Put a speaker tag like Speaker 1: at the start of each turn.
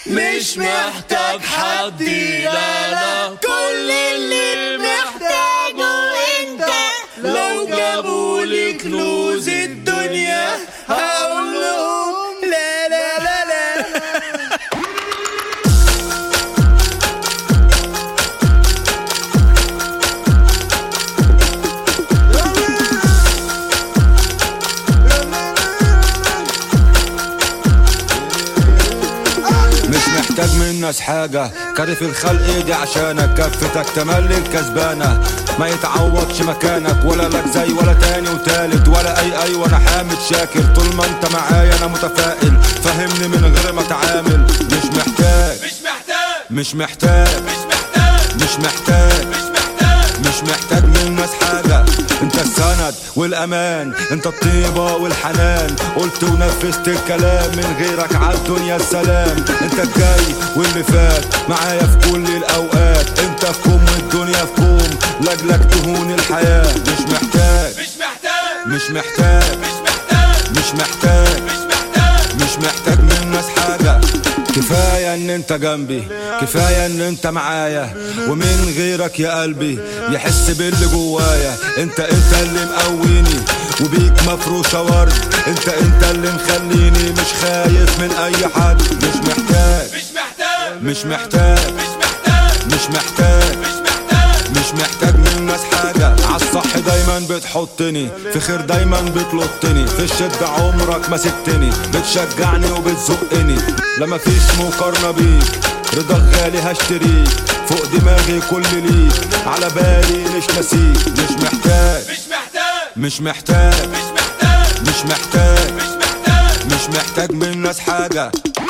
Speaker 1: مش محتاج حد لا لا كل اللي محتاجه انت لو جابولي كنوز الدنيا هقول لهم لا لا لا لا
Speaker 2: مش محتاج من ناس حاجة كارف الخلق دي عشانك كفتك تملي الكسبانة ما يتعوضش مكانك ولا لك زي ولا تاني وتالت ولا اي اي وانا حامد شاكر طول ما انت معايا انا متفائل فهمني من غير ما اتعامل مش محتاج
Speaker 1: مش محتاج
Speaker 2: مش محتاج
Speaker 1: مش محتاج
Speaker 2: مش محتاج
Speaker 1: مش محتاج
Speaker 2: مش محتاج من الناس حاجة انت السند والامان انت الطيبة والحنان قلت ونفذت الكلام من غيرك عالدنيا السلام انت الجاي واللي فات معايا في كل الاوقات انت في كوم والدنيا في كوم لاجلك تهون الحياة مش محتاج
Speaker 1: مش محتاج
Speaker 2: مش محتاج
Speaker 1: مش محتاج
Speaker 2: مش محتاج
Speaker 1: مش محتاج
Speaker 2: مش محتاج من الناس حاجة كفاية ان انت جنبي كفاية ان انت معايا ومن غيرك يا قلبي يحس باللي جوايا انت انت اللي مقويني وبيك مفروشة ورد انت انت اللي مخليني مش خايف من اي حد مش محتاج
Speaker 1: مش محتاج
Speaker 2: مش محتاج
Speaker 1: مش محتاج
Speaker 2: مش محتاج
Speaker 1: مش محتاج
Speaker 2: مش محتاج من الناس حاجة عالصح دايما بتحطني في خير دايما بتلطني في الشدة عمرك ما سبتني بتشجعني وبتزقني لما فيش مقارنة بيك رضاك غالي هشتريك فوق دماغي كل ليك على بالي مش نسيك مش محتاج
Speaker 1: مش محتاج
Speaker 2: مش محتاج
Speaker 1: مش محتاج
Speaker 2: مش محتاج
Speaker 1: مش محتاج
Speaker 2: مش محتاج من الناس حاجة